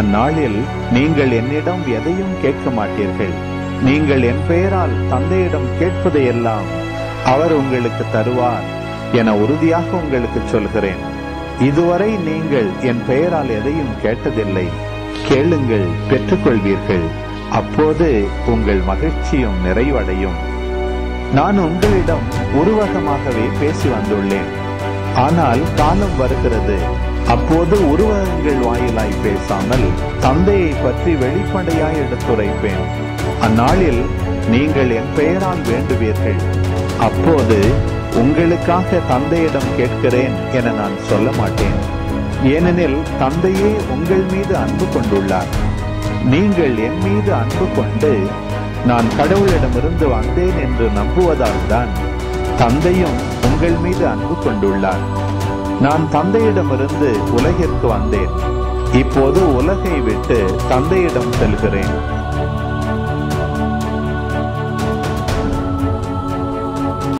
அந்நாளில் நீங்கள் என்னிடம் எதையும் கேட்க மாட்டீர்கள் நீங்கள் என் பெயரால் தந்தையிடம் கேட்பதையெல்லாம் அவர் உங்களுக்கு தருவார் என உறுதியாக உங்களுக்கு சொல்கிறேன் இதுவரை நீங்கள் என் பெயரால் எதையும் கேட்டதில்லை கேளுங்கள் பெற்றுக்கொள்வீர்கள் அப்போது உங்கள் மகிழ்ச்சியும் நிறைவடையும் நான் உங்களிடம் உருவகமாகவே பேசி வந்துள்ளேன் ஆனால் காலம் வருகிறது அப்போது உருவகங்கள் வாயிலாய் பேசாமல் தந்தையை பற்றி வெளிப்படையாய் எடுத்துரைப்பேன் அந்நாளில் நீங்கள் என் பெயரால் வேண்டுவீர்கள் அப்போது உங்களுக்காக தந்தையிடம் கேட்கிறேன் என நான் சொல்ல மாட்டேன் ஏனெனில் தந்தையே உங்கள் மீது அன்பு கொண்டுள்ளார் நீங்கள் என் மீது அன்பு கொண்டு நான் கடவுளிடமிருந்து வந்தேன் என்று நம்புவதால் தான் தந்தையும் உங்கள் மீது அன்பு கொண்டுள்ளார் நான் தந்தையிடமிருந்து உலகிற்கு வந்தேன் இப்போது உலகை விட்டு தந்தையிடம் செல்கிறேன்